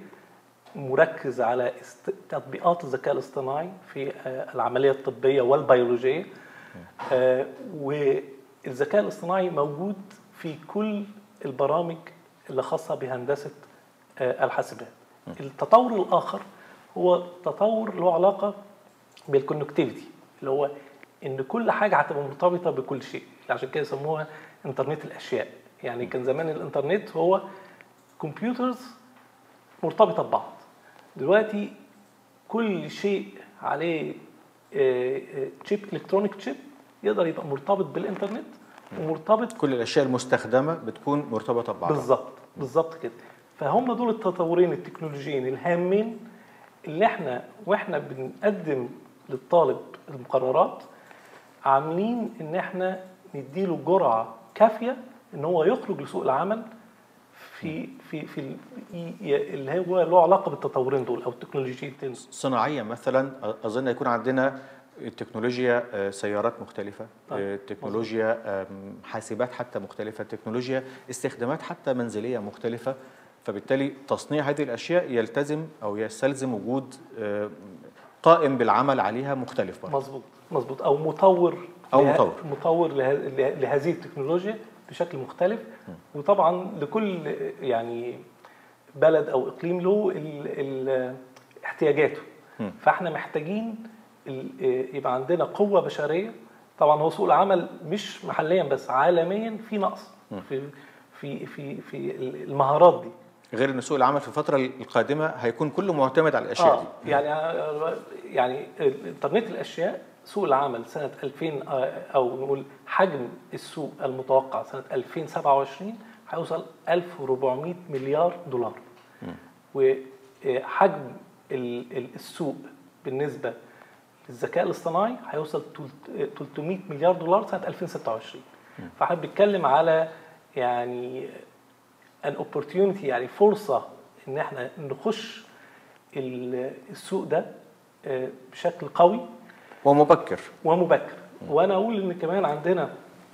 مركز على است- تطبيقات الذكاء الاصطناعي في آه، العمليه الطبيه والبيولوجيه آه، والذكاء الاصطناعي موجود في كل البرامج اللي خاصه بهندسه آه، الحاسبات التطور الاخر هو تطور له علاقه بالكونكتيفيتي اللي هو ان كل حاجه هتبقى مرتبطه بكل شيء عشان كده يسموها انترنت الاشياء يعني كان زمان الانترنت هو كمبيوترز مرتبطه ببعض دلوقتي كل شيء عليه تشيب الكترونيك تشيب يقدر يبقى مرتبط بالانترنت ومرتبط كل الاشياء المستخدمه بتكون مرتبطه ببعضها بالظبط بالظبط كده فهم دول التطورين التكنولوجيين الهامين اللي احنا واحنا بنقدم للطالب المقررات عاملين ان احنا نديله جرعه كافيه ان هو يخرج لسوق العمل في في في ال- ي- اللي هو له علاقه بالتطورين دول او التكنولوجيين دول. صناعيا مثلا اظن يكون عندنا تكنولوجيا آه، سيارات مختلفة طيب، آه، تكنولوجيا آم، حاسبات حتى مختلفة تكنولوجيا استخدامات حتى منزلية مختلفة فبالتالي تصنيع هذه الأشياء يلتزم أو يستلزم وجود آه، قائم بالعمل عليها مختلف برضه مظبوط مظبوط او مطور أو له- مطور. مطور له- له- لهذه التكنولوجيا بشكل مختلف وطبعا لكل يعني بلد او اقليم له ال ال احتياجاته فاحنا محتاجين ال- يبقى عندنا قوه بشريه طبعا هو سوق العمل مش محليا بس عالميا في نقص في في في في المهارات دي غير أن سوق العمل في الفترة القادمة هيكون كله معتمد على الأشياء اه دي يعني يعني الانترنت الاشياء سوق العمل سنه 2000 آه، او نقول حجم السوق المتوقع سنه 2027 هيوصل 1400 مليار دولار وحجم ال- ال- السوق بالنسبه للذكاء الاصطناعي هيوصل تلت- 300 مليار دولار سنه 2026 فاحنا بنتكلم على يعني ان opportunity يعني فرصه ان احنا نخش ال- السوق ده آه، بشكل قوي ومبكر ومبكر وانا اقول ان كمان عندنا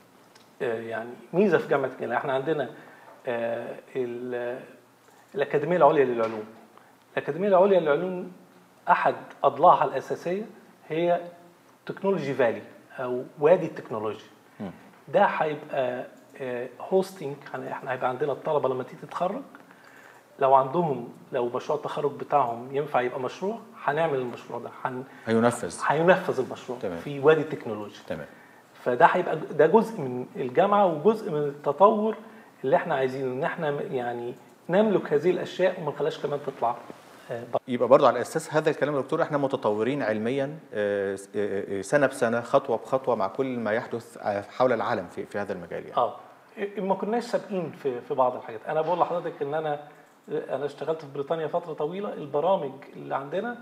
آه، يعني ميزه في جامعه الجلاله احنا عندنا آه، ال- الاكاديميه العليا للعلوم الاكاديميه العليا للعلوم احد اضلاعها الاساسيه هي تكنولوجي فالي او وادي التكنولوجيا ده هيبقى هوستنج احنا هيبقى عندنا الطلبه لما تيجي تتخرج لو عندهم لو مشروع التخرج بتاعهم ينفع يبقى مشروع هنعمل المشروع ده هن... هينفذ هينفذ المشروع تمام. في وادي التكنولوجيا تمام فده هيبقى ده جزء من الجامعه وجزء من التطور اللي احنا عايزينه ان احنا يعني نملك هذه الاشياء وما نخليهاش كمان تطلع آه، بره. يبقى برضه على اساس هذا الكلام يا دكتور احنا متطورين علميا آه، آه، آه، سنه بسنه خطوه بخطوه مع كل ما يحدث آه، حول العالم في في هذا المجال يعني اه ما كناش سابقين في في بعض الحاجات انا بقول لحضرتك ان انا انا اشتغلت في بريطانيا فتره طويله البرامج اللي عندنا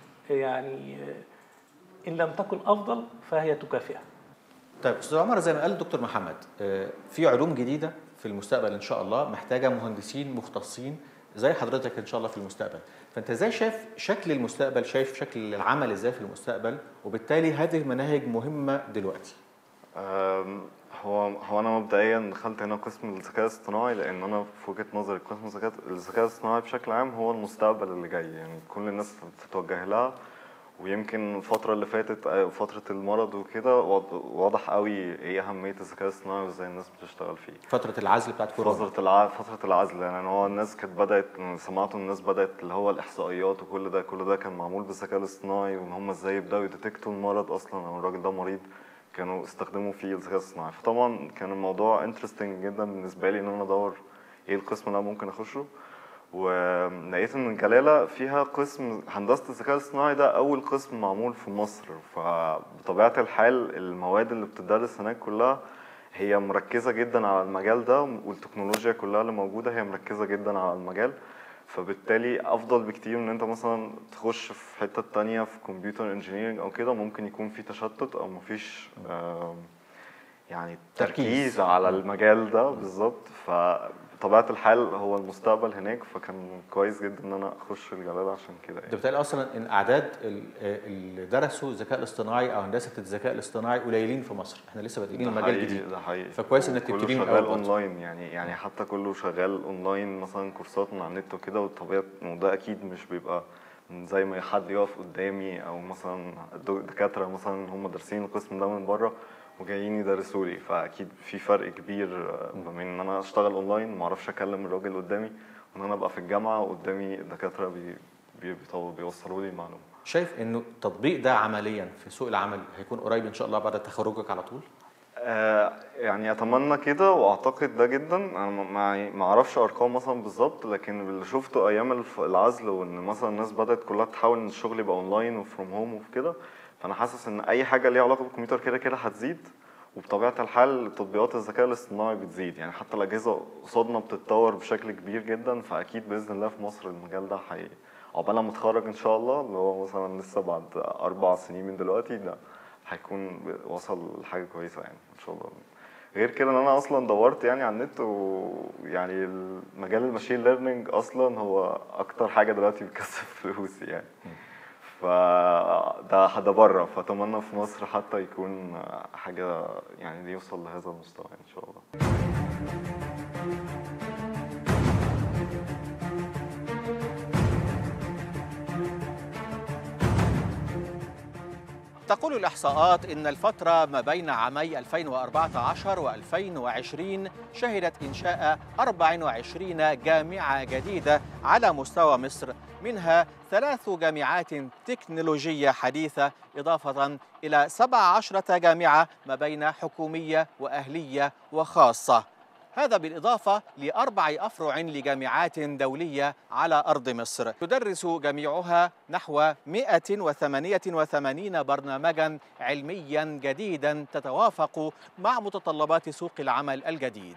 يعني آه، ان لم تكن افضل فهي تكافئها طيب استاذ عمر زي ما قال الدكتور محمد آه، في علوم جديده في المستقبل ان شاء الله محتاجه مهندسين مختصين زي حضرتك ان شاء الله في المستقبل فانت ازاي شايف شكل المستقبل شايف شكل العمل ازاي في المستقبل وبالتالي هذه المناهج مهمه دلوقتي أم، هو هو انا مبدئيا دخلت هنا قسم الذكاء الاصطناعي لان انا في وجهه نظري قسم الذكاء الذكاء الاصطناعي بشكل عام هو المستقبل اللي جاي يعني كل الناس بتتوجه لها ويمكن الفترة اللي فاتت آه، فترة المرض وكده واض- واضح قوي ايه أهمية الذكاء الاصطناعي وازاي الناس بتشتغل فيه فتره العزل بتاعت كورونا فترة الع... فترة العزل يعني هو الناس كانت بدأت سمعت الناس بدأت اللي هو الإحصائيات وكل ده كل ده كان معمول بالذكاء الاصطناعي وإن هم ازاي يبدأوا يديتكتوا المرض أصلا أو الراجل ده مريض كانوا استخدموا فيه الذكاء الاصطناعي فطبعا كان الموضوع انترستنج جدا بالنسبة لي إن أنا أدور ايه القسم اللي أنا ممكن أخشه ولقيت ان الجلاله فيها قسم هندسه الذكاء الاصطناعي ده اول قسم معمول في مصر فبطبيعه الحال المواد اللي بتدرس هناك كلها هي مركزه جدا على المجال ده والتكنولوجيا كلها اللي موجوده هي مركزه جدا على المجال فبالتالي افضل بكتير من ان انت مثلا تخش في حته تانية في كمبيوتر انجينيرنج او كده ممكن يكون في تشتت او مفيش آم، يعني تركيز. تركيز على المجال ده بالظبط فبطبيعه الحال هو المستقبل هناك فكان كويس جدا ان انا اخش الجلاله عشان كده ده يعني. بالتالي اصلا ان اعداد ال- اللي درسوا الذكاء الاصطناعي او هندسه الذكاء الاصطناعي قليلين في مصر احنا لسه بادئين ده المجال حقيقي جديد ده حقيقي فكويس انك وكله تبتدي من شغال الاول برضه. اونلاين يعني يعني حتى كله شغال اونلاين مثلا كورسات من على النت وكده وطبيعه وده اكيد مش بيبقى زي ما حد يقف قدامي او مثلا الدو- دكاتره مثلا هم دارسين القسم ده من بره وجايين يدرسوا لي فاكيد في فرق كبير ما بين ان انا اشتغل اونلاين ما اعرفش اكلم الراجل اللي قدامي وان انا ابقى في الجامعه وقدامي دكاتره بي بي بيطو- بيوصلوا لي المعلومه شايف انه التطبيق ده عمليا في سوق العمل هيكون قريب ان شاء الله بعد تخرجك على طول آه، يعني اتمنى كده واعتقد ده جدا انا ما- ما ما اعرفش ارقام مثلا بالظبط لكن اللي شفته ايام الف- العزل وان مثلا الناس بدات كلها تحاول ان الشغل يبقى اونلاين وفروم هوم وكده فانا حاسس ان اي حاجه ليها علاقه بالكمبيوتر كده كده هتزيد وبطبيعه الحال تطبيقات الذكاء الاصطناعي بتزيد يعني حتى الاجهزه قصادنا بتتطور بشكل كبير جدا فاكيد باذن الله في مصر المجال ده حي عقبال ما اتخرج ان شاء الله اللي هو مثلا لسه بعد اربع سنين من دلوقتي ده هيكون وصل لحاجه كويسه يعني ان شاء الله غير كده ان انا اصلا دورت يعني على النت ويعني المجال الماشين ليرنينج اصلا هو اكتر حاجه دلوقتي بتكسب فلوس يعني فده ده بره فاتمنى في مصر حتى يكون حاجه يعني يوصل لهذا المستوى ان شاء الله تقول الإحصاءات إن الفترة ما بين عامي 2014 و2020 شهدت إنشاء 24 جامعة جديدة على مستوى مصر منها ثلاث جامعات تكنولوجية حديثة إضافة إلى 17 جامعة ما بين حكومية وأهلية وخاصة هذا بالإضافة لأربع أفرع لجامعات دولية على أرض مصر تدرس جميعها نحو 188 برنامجا علميا جديدا تتوافق مع متطلبات سوق العمل الجديد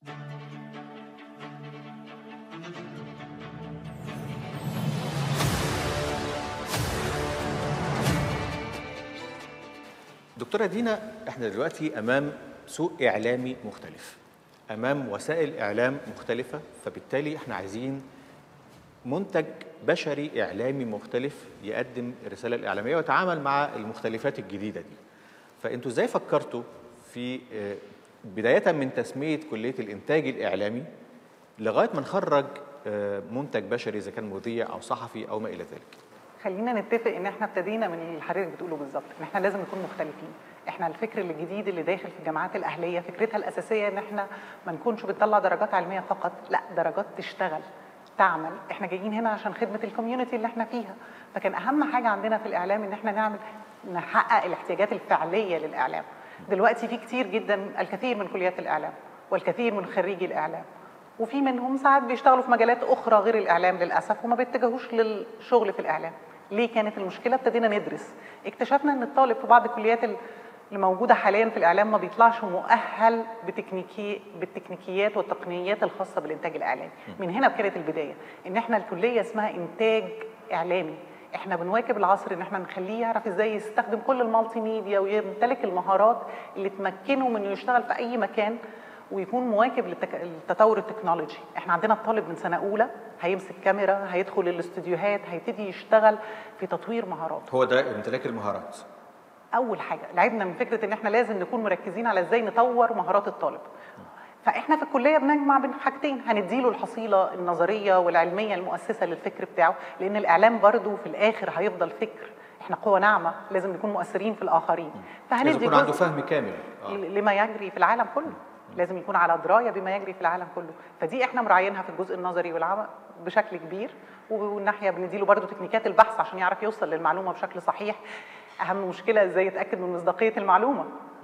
دكتورة دينا احنا دلوقتي أمام سوق إعلامي مختلف امام وسائل اعلام مختلفه فبالتالي احنا عايزين منتج بشري اعلامي مختلف يقدم الرساله الاعلاميه ويتعامل مع المختلفات الجديده دي فانتوا ازاي فكرتوا في آه، بدايه من تسميه كليه الانتاج الاعلامي لغايه ما نخرج آه، منتج بشري اذا كان مذيع او صحفي او ما الى ذلك خلينا نتفق ان احنا ابتدينا من اللي حضرتك بتقوله بالظبط ان احنا لازم نكون مختلفين احنا الفكر الجديد اللي داخل في الجامعات الاهليه فكرتها الاساسيه ان احنا ما نكونش بنطلع درجات علميه فقط لا درجات تشتغل تعمل احنا جايين هنا عشان خدمه الكوميونتي اللي احنا فيها فكان اهم حاجه عندنا في الاعلام ان احنا نعمل نحقق الاحتياجات الفعليه للاعلام دلوقتي في كتير جدا الكثير من كليات الاعلام والكثير من خريجي الاعلام وفي منهم ساعات بيشتغلوا في مجالات اخرى غير الاعلام للاسف وما بيتجهوش للشغل في الاعلام ليه كانت المشكله ابتدينا ندرس اكتشفنا ان الطالب في بعض الكليات اللي موجوده حاليا في الاعلام ما بيطلعش مؤهل بتكنيكي بالتكنيكيات والتقنيات الخاصه بالانتاج الاعلامي من هنا كانت البدايه ان احنا الكليه اسمها انتاج اعلامي احنا بنواكب العصر ان احنا نخليه يعرف ازاي يستخدم كل المالتي ميديا ويمتلك المهارات اللي تمكنه من انه يشتغل في اي مكان ويكون مواكب للتك... للتطور التكنولوجي احنا عندنا الطالب من سنه اولى هيمسك كاميرا هيدخل الاستوديوهات هيبتدي يشتغل في تطوير مهاراته هو ده امتلاك المهارات اول حاجه لعبنا من فكره ان احنا لازم نكون مركزين على ازاي نطور مهارات الطالب فاحنا في الكليه بنجمع بين حاجتين هنديله الحصيله النظريه والعلميه المؤسسه للفكر بتاعه لان الاعلام برضه في الاخر هيفضل فكر احنا قوه ناعمه لازم نكون مؤثرين في الاخرين لازم يكون عنده فهم كامل آه. لما يجري في العالم كله لازم يكون على درايه بما يجري في العالم كله فدي احنا مراعينها في الجزء النظري والعمل بشكل كبير والناحيه بنديله برضه تكنيكات البحث عشان يعرف يوصل للمعلومه بشكل صحيح اهم مشكله ازاي يتاكد من مصداقيه المعلومه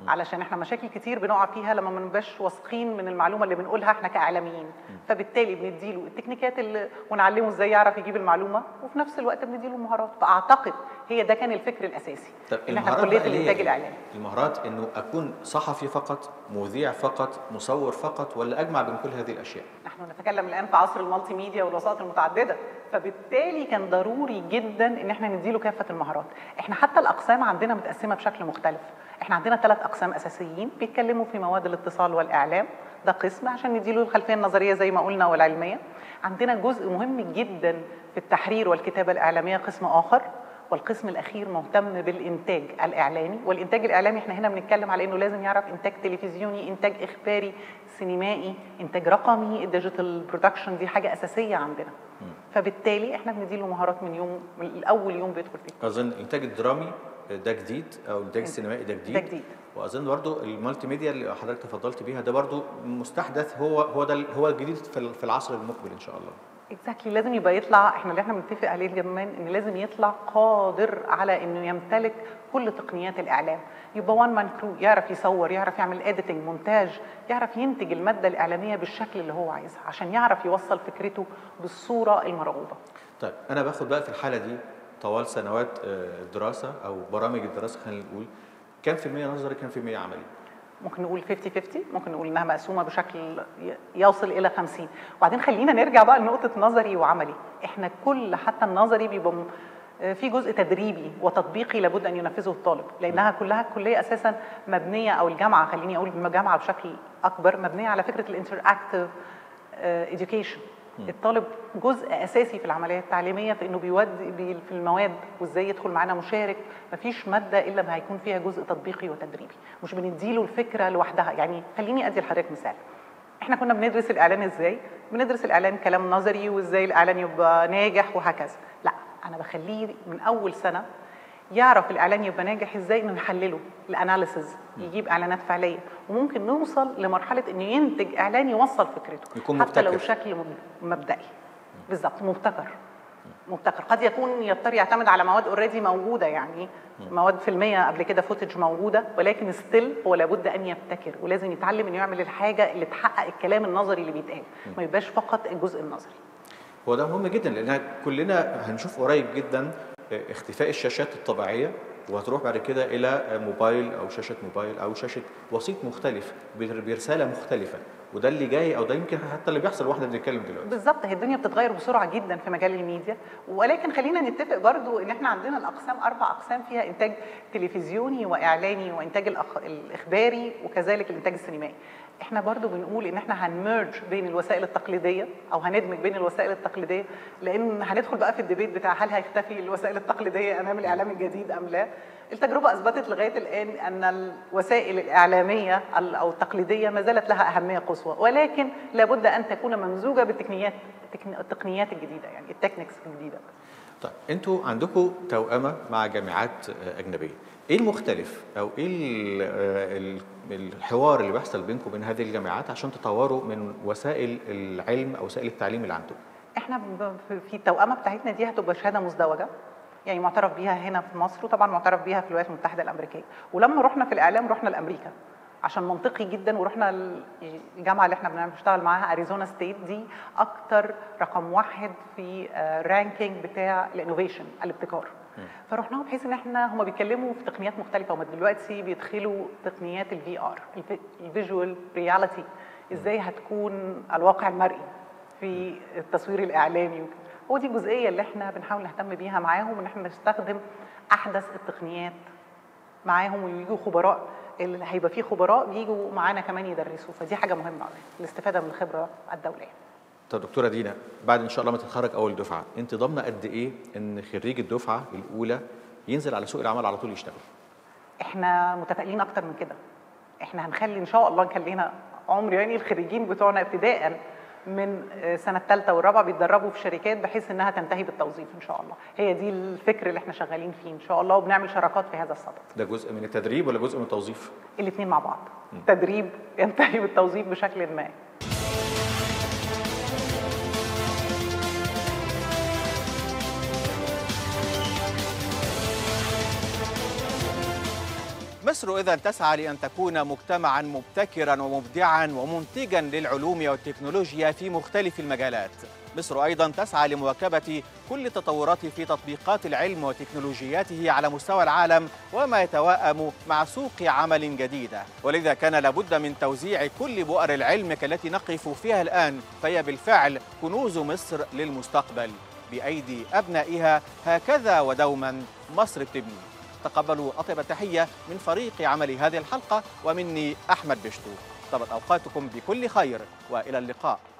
علشان احنا مشاكل كتير بنقع فيها لما ما بنبقاش واثقين من المعلومه اللي بنقولها احنا كاعلاميين فبالتالي بنديله التكنيكات اللي ونعلمه ازاي يعرف يجيب المعلومه وفي نفس الوقت بنديله مهارات فاعتقد هي ده كان الفكر الاساسي طب ان احنا المهارات كليه بقى اللي هي الانتاج إيه؟ الاعلامي المهارات انه اكون صحفي فقط مذيع فقط مصور فقط ولا اجمع بين كل هذه الاشياء نحن نتكلم الان في عصر المالتي ميديا والوسائط المتعدده فبالتالي كان ضروري جدا ان احنا نديله كافه المهارات احنا حتى الاقسام عندنا متقسمه بشكل مختلف احنا عندنا ثلاث اقسام اساسيين بيتكلموا في مواد الاتصال والاعلام ده قسم عشان نديله الخلفيه النظريه زي ما قلنا والعلميه عندنا جزء مهم جدا في التحرير والكتابه الاعلاميه قسم اخر والقسم الاخير مهتم بالانتاج الاعلامي والانتاج الاعلامي احنا هنا بنتكلم على انه لازم يعرف انتاج تلفزيوني انتاج اخباري سينمائي انتاج رقمي الديجيتال برودكشن دي حاجه اساسيه عندنا فبالتالي احنا بنديله مهارات من يوم من اول يوم بيدخل فيه اظن الانتاج الدرامي ده جديد او الانتاج السينمائي ده جديد ده جديد. واظن برضو المالتي ميديا اللي حضرتك تفضلت بيها ده برضو مستحدث هو هو ده هو الجديد في في العصر المقبل ان شاء الله اكزاكتلي لازم يبقى يطلع احنا اللي احنا بنتفق عليه كمان ان لازم يطلع قادر على انه يمتلك كل تقنيات الاعلام يبقى وان مان كرو يعرف يصور يعرف يعمل اديتنج مونتاج يعرف ينتج الماده الاعلاميه بالشكل اللي هو عايزها عشان يعرف يوصل فكرته بالصوره المرغوبه طيب انا باخد بقى في الحاله دي طوال سنوات آه، الدراسه او برامج الدراسه خلينا نقول كام في المية نظري كام في المية عملي ممكن نقول 50 50 ممكن نقول انها مقسومه بشكل ي- يوصل الى 50 وبعدين خلينا نرجع بقى لنقطه نظري وعملي احنا كل حتى النظري بيبقى م- آه، في جزء تدريبي وتطبيقي لابد ان ينفذه الطالب لانها كلها كليه اساسا مبنيه او الجامعه خليني اقول الجامعه بشكل اكبر مبنيه على فكره الانتراكتيف education الطالب جزء اساسي في العمليه التعليميه في انه بيودي بي- في المواد وازاي يدخل معانا مشارك مفيش ماده الا ما هيكون فيها جزء تطبيقي وتدريبي مش بنديله الفكره لوحدها يعني خليني ادي لحضرتك مثال احنا كنا بندرس الاعلان ازاي بندرس الاعلان كلام نظري وازاي الاعلان يبقى ناجح وهكذا لا انا بخليه من اول سنه يعرف الاعلان يبقى ناجح ازاي انه نحلله الاناليسز يجيب اعلانات فعليه وممكن نوصل لمرحله انه ينتج اعلان يوصل فكرته يكون حتى لو مبتكر. شكل مب- مبدئي بالظبط مبتكر مبتكر قد يكون يضطر يعتمد على مواد اوريدي موجوده يعني مواد فيلميه قبل كده فوتج موجوده ولكن ستيل هو لابد ان يبتكر ولازم يتعلم انه يعمل الحاجه اللي تحقق الكلام النظري اللي بيتقال ما يبقاش فقط الجزء النظري هو ده مهم جدا لان كلنا هنشوف قريب جدا اختفاء الشاشات الطبيعيه وهتروح بعد كده الى موبايل او شاشه موبايل او شاشه وسيط مختلف بر- برساله مختلفه وده اللي جاي او ده يمكن حتى اللي بيحصل واحنا بنتكلم دلوقتي بالظبط هي الدنيا بتتغير بسرعه جدا في مجال الميديا ولكن خلينا نتفق برضو ان احنا عندنا الاقسام اربع اقسام فيها انتاج تلفزيوني واعلاني وانتاج الأخ... الاخباري وكذلك الانتاج السينمائي احنا برضو بنقول ان احنا هنميرج بين الوسائل التقليديه او هندمج بين الوسائل التقليديه لان هندخل بقى في الديبيت بتاع هل هيختفي الوسائل التقليديه امام الاعلام الجديد ام لا التجربة أثبتت لغاية الآن أن الوسائل الإعلامية ال- أو التقليدية ما زالت لها أهمية قصوى ولكن لابد أن تكون ممزوجة بالتكنيات التكن- التقنيات الجديدة يعني التكنيكس الجديدة طيب انتوا عندكم توأمة مع جامعات آه، أجنبية ايه المختلف او ايه ال- آه، ال- الحوار اللي بيحصل بينكم وبين هذه الجامعات عشان تطوروا من وسائل العلم او وسائل التعليم اللي عندكم احنا ب- في- في التوأمة بتاعتنا دي هتبقى شهادة مزدوجة يعني معترف بيها هنا في مصر وطبعا معترف بيها في الولايات المتحدة الأمريكية ولما رحنا في الإعلام رحنا لأمريكا عشان منطقي جدا ورحنا ال- الجامعة اللي احنا بنشتغل معاها أريزونا ستيت دي أكتر رقم واحد في رانكينج بتاع الانوفيشن الابتكار فرحناهم بحيث ان احنا هم بيتكلموا في تقنيات مختلفه هم دلوقتي بيدخلوا تقنيات الفي ار الفيجوال رياليتي ازاي هتكون الواقع المرئي في التصوير الاعلامي وكده. هو دي الجزئيه اللي احنا بنحاول نهتم بيها معاهم ان احنا نستخدم احدث التقنيات معاهم ويجوا خبراء اللي هيبقى فيه خبراء بيجوا معانا كمان يدرسوا فدي حاجه مهمه قوي الاستفاده من الخبره الدوليه طب دكتوره دينا بعد ان شاء الله ما تتخرج اول دفعه انت ضامنه قد ايه ان خريج الدفعه الاولى ينزل على سوق العمل على طول يشتغل احنا متفائلين اكتر من كده احنا هنخلي ان شاء الله نخلينا عمر يعني الخريجين بتوعنا ابتداء من آه، سنه الثالثه والرابعه بيتدربوا في شركات بحيث انها تنتهي بالتوظيف ان شاء الله هي دي الفكر اللي احنا شغالين فيه ان شاء الله وبنعمل شراكات في هذا الصدد ده جزء من التدريب ولا جزء من التوظيف الاثنين مع بعض تدريب ينتهي بالتوظيف بشكل ما مصر مصر إذا تسعى لأن تكون مجتمعا مبتكرا ومبدعا ومنتجا للعلوم والتكنولوجيا في مختلف المجالات مصر أيضا تسعى لمواكبة كل التطورات في تطبيقات العلم وتكنولوجياته على مستوى العالم وما يتوائم مع سوق عمل جديدة ولذا كان لابد من توزيع كل بؤر العلم كالتي نقف فيها الآن فهي بالفعل كنوز مصر للمستقبل بأيدي أبنائها هكذا ودوما مصر بتبني تقبلوا أطيب التحية من فريق عمل هذه الحلقة ومني أحمد بشتو طبت أوقاتكم بكل خير وإلى اللقاء